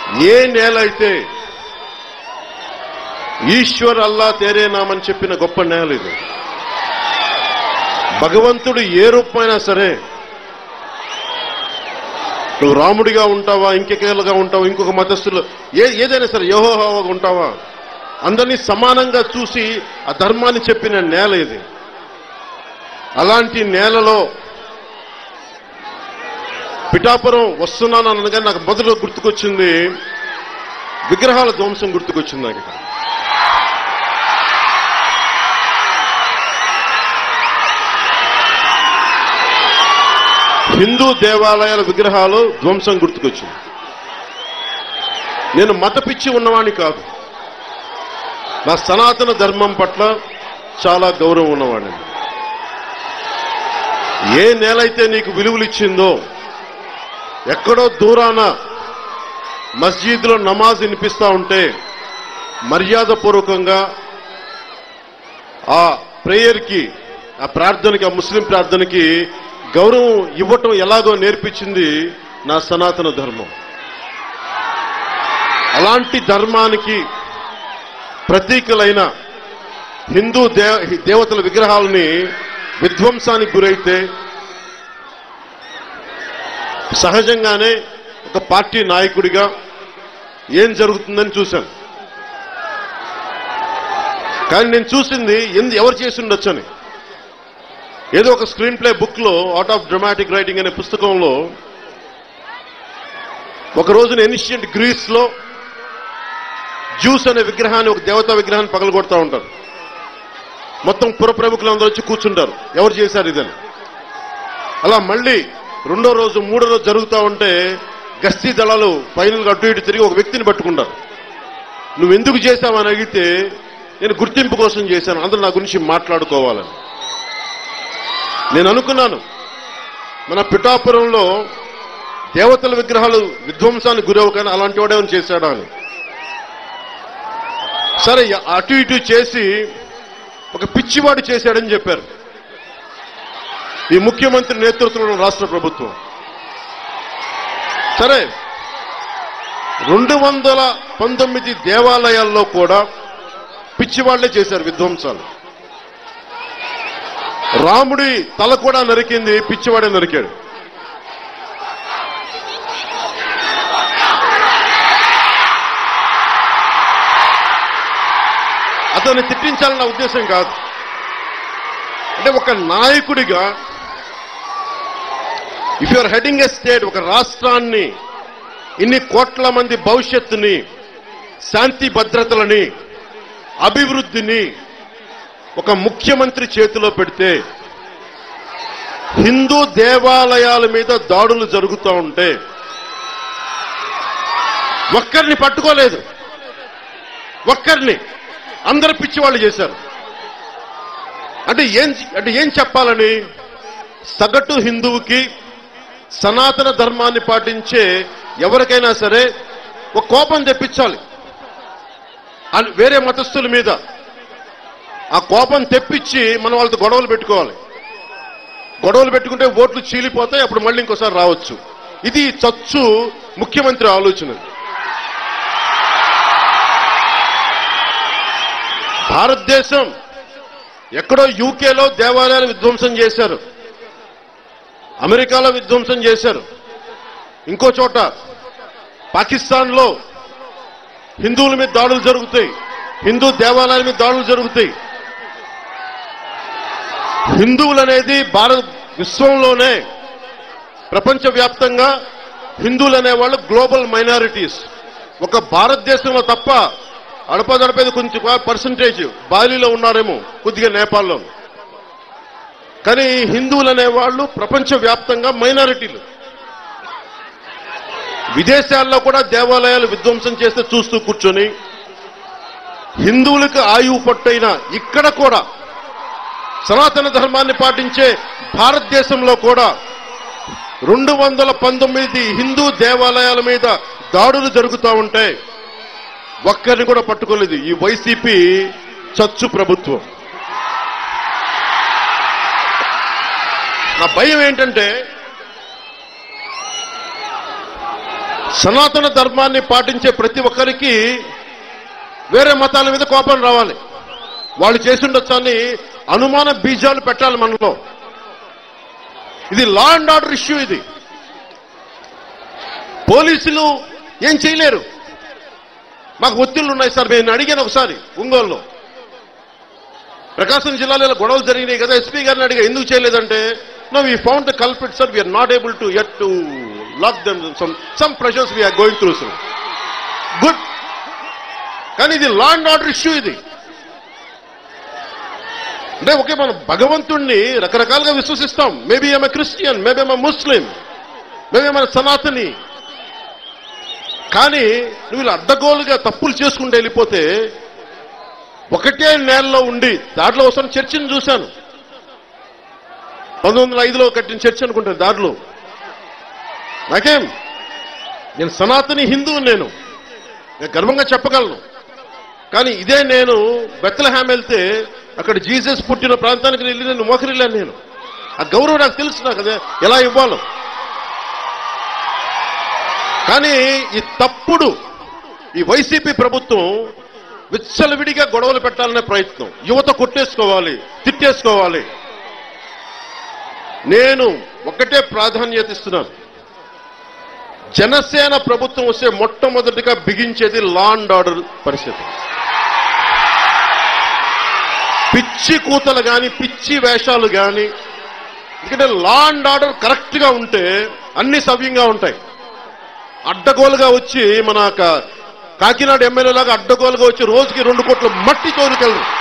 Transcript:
ఏ నేల అయితే ఈశ్వర్ అల్లా తేరేనామని చెప్పిన గొప్ప నేల ఇది భగవంతుడు ఏ రూపమైనా సరే నువ్వు రాముడిగా ఉంటావా ఇంకెకేలుగా ఉంటావా ఇంకొక మతస్థులు ఏ ఏదైనా సరే యహోహోగా ఉంటావా అందరినీ సమానంగా చూసి ఆ ధర్మాన్ని చెప్పిన నేల ఇది అలాంటి నేలలో పిఠాపురం వస్తున్నాను అనగా నాకు మొదలు గుర్తుకొచ్చింది విగ్రహాల ధ్వంసం గుర్తుకొచ్చింది నాకు ఇక్కడ హిందూ దేవాలయాల విగ్రహాలు ధ్వంసం గుర్తుకొచ్చింది నేను మత పిచ్చి ఉన్నవాణ్ణి కాదు నా సనాతన ధర్మం పట్ల చాలా గౌరవం ఉన్నవాడిని ఏ నేలైతే నీకు విలువలు ఇచ్చిందో ఎక్కడో దూరాన మస్జీద్లో నమాజ్ వినిపిస్తా ఉంటే మర్యాదపూర్వకంగా ఆ ప్రేయర్కి ఆ ప్రార్థనకి ఆ ముస్లిం ప్రార్థనకి గౌరవం ఇవ్వటం ఎలాగో నేర్పించింది నా సనాతన ధర్మం అలాంటి ధర్మానికి ప్రతీకలైన హిందూ దే దేవతల విగ్రహాలని విధ్వంసానికి గురైతే సహజంగానే ఒక పార్టీ నాయకుడిగా ఏం జరుగుతుందని చూశాను కానీ నేను చూసింది ఎందు ఎవరు చేసి ఉండొచ్చని ఏదో ఒక స్క్రీన్ ప్లే బుక్ లో అవుట్ ఆఫ్ డ్రమాటిక్ రైటింగ్ అనే పుస్తకంలో ఒక రోజున ఎనిషియంట్ గ్రీస్ లో జ్యూస్ అనే విగ్రహాన్ని ఒక దేవతా విగ్రహాన్ని పగలగొడతా ఉంటారు మొత్తం పుర ప్రముఖులందరూ వచ్చి కూర్చుంటారు ఎవరు చేశారు ఇదని అలా మళ్ళీ రెండో రోజు మూడో రోజు జరుగుతా ఉంటే గస్తీ దళాలు ఫైనల్ అటు ఇటు తిరిగి ఒక వ్యక్తిని పట్టుకుంటారు నువ్వు ఎందుకు చేశావని అడిగితే నేను గుర్తింపు కోసం చేశాను అందరూ నా గురించి మాట్లాడుకోవాలని నేను అనుకున్నాను మన పిఠాపురంలో దేవతల విగ్రహాలు విధ్వంసానికి గురవు కానీ అలాంటి వాడేమని చేశాడా అని సరే అటు ఇటు చేసి ఒక పిచ్చివాడు చేశాడని చెప్పారు ఈ ముఖ్యమంత్రి నేతృత్వంలో ఉన్న రాష్ట్ర ప్రభుత్వం సరే రెండు వందల పంతొమ్మిది దేవాలయాల్లో కూడా పిచ్చివాళ్లే చేశారు విధ్వంసాలు రాముడి తల కూడా నరికింది పిచ్చివాడే నరికాడు అతన్ని తిట్టించాలన్న ఉద్దేశం కాదు అంటే ఒక నాయకుడిగా if your heading a state ఒక రాష్ట్రాన్ని ఇన్ని కోట్ల మంది భవిష్యత్తుని శాంతి భద్రతలని అభివృద్ధిని ఒక ముఖ్యమంత్రి చేతిలో పెడితే హిందూ దేవాలయాల మీద దాడులు జరుగుతూ ఉంటే ఒక్కరిని పట్టుకోలేదు ఒక్కరిని అందరు పిచ్చివాళ్ళు చేశారు అంటే ఏం అంటే ఏం చెప్పాలని సగటు హిందువుకి సనాతన ధర్మాన్ని పాటించే ఎవరికైనా సరే ఒక కోపం తెప్పించాలి అని వేరే మతస్థుల మీద ఆ కోపం తెప్పించి మనం వాళ్ళతో గొడవలు పెట్టుకోవాలి గొడవలు పెట్టుకుంటే ఓట్లు చీలిపోతాయి అప్పుడు మళ్ళీ ఇంకోసారి రావచ్చు ఇది చచ్చు ముఖ్యమంత్రి ఆలోచన భారతదేశం ఎక్కడో యూకేలో దేవాలయాలు విధ్వంసం చేశారు అమెరికాలో విధ్వంసం చేశారు ఇంకో చోట పాకిస్తాన్లో హిందువుల మీద దాడులు జరుగుతాయి హిందూ దేవాలయాల మీద దాడులు జరుగుతాయి హిందువులు అనేది భారత విశ్వంలోనే ప్రపంచవ్యాప్తంగా హిందువులు అనేవాళ్ళు గ్లోబల్ మైనారిటీస్ ఒక భారతదేశంలో తప్ప అడపదడపేది కొంచెం పర్సంటేజ్ బాలీలో ఉన్నారేమో కొద్దిగా నేపాల్లో కానీ హిందువులు అనేవాళ్ళు ప్రపంచవ్యాప్తంగా మైనారిటీలు విదేశాల్లో కూడా దేవాలయాలు విధ్వంసం చేస్తే చూస్తూ కూర్చొని హిందువులకు ఆయువు పట్టైన ఇక్కడ కూడా సనాతన ధర్మాన్ని పాటించే భారతదేశంలో కూడా రెండు వందల పంతొమ్మిది హిందూ దేవాలయాల మీద దాడులు జరుగుతూ ఉంటే ఒక్కరిని కూడా పట్టుకోలేదు ఈ వైసీపీ చచ్చు ప్రభుత్వం నా భయం ఏంటంటే సనాతన ధర్మాన్ని పాటించే ప్రతి ఒక్కరికి వేరే మతాల మీద కోపం రావాలి వాళ్ళు చేసిండొచ్చు అని అనుమాన బీజాలు పెట్టాలి మనలో ఇది లా అండ్ ఆర్డర్ ఇష్యూ ఇది పోలీసులు ఏం చేయలేరు మాకు ఒత్తిళ్లు ఉన్నాయి సార్ నేను అడిగాను ఒకసారి ఒంగోలులో ప్రకాశం జిల్లాలో ఇలా గొడవలు జరిగినాయి కదా ఎస్పీ గారిని అడిగా ఎందుకు చేయలేదంటే no we found the culprit sir we're not able to at to lock them some some pressures we're going through sir good కానీ ఇది లా అండ్ ఆర్డర్ ఇష్యూ ఇది అంటే ఓకే మనం భగవంతుణ్ణి రకరకాలుగా విశ్వసిస్తాం మేబీ ఏమ క్రిస్టియన్ మేబీ ఏమ ముస్లిం మేబీ మన సనాతని కానీ నువ్వు ఇలా అడ్డగోలుగా తప్పులు చేసుకుంటూ వెళ్ళిపోతే ఒకటే నేలలో ఉండి దాంట్లో వస్తున్న చర్చిని చూశాను పంతొమ్మిది వందల ఐదులో కట్టిన చర్చ్ అనుకుంటాను దారిలో నాకేం నేను సనాతని హిందువు నేను నేను గర్వంగా చెప్పగలను కానీ ఇదే నేను బెత్తలహామ్ వెళ్తే అక్కడ జీసస్ పుట్టిన ప్రాంతానికి వెళ్ళి నేను మోకరిల్లాను నేను ఆ గౌరవం నాకు తెలుసు నాకు అదే ఎలా ఇవ్వాలో కానీ ఈ తప్పుడు ఈ వైసీపీ ప్రభుత్వం విచ్చలవిడిగా గొడవలు పెట్టాలనే ప్రయత్నం యువత కొట్టేసుకోవాలి తిట్టేసుకోవాలి నేను ఒకటే ప్రాధాన్యత ఇస్తున్నాను జనసేన ప్రభుత్వం వస్తే మొట్టమొదటిగా బిగించేది లా అండ్ ఆర్డర్ పరిస్థితి పిచ్చి కూతలు గాని పిచ్చి వేషాలు గాని ఎందుకంటే లా అండ్ ఆర్డర్ కరెక్ట్ గా ఉంటే అన్ని సవ్యంగా ఉంటాయి అడ్డగోలుగా వచ్చి మన క- కాకినాడ ఎమ్మెల్యే లాగా అడ్డగోలుగా వచ్చి రోజుకి రెండు కోట్ల మట్టి తోలుకెళ్ళరు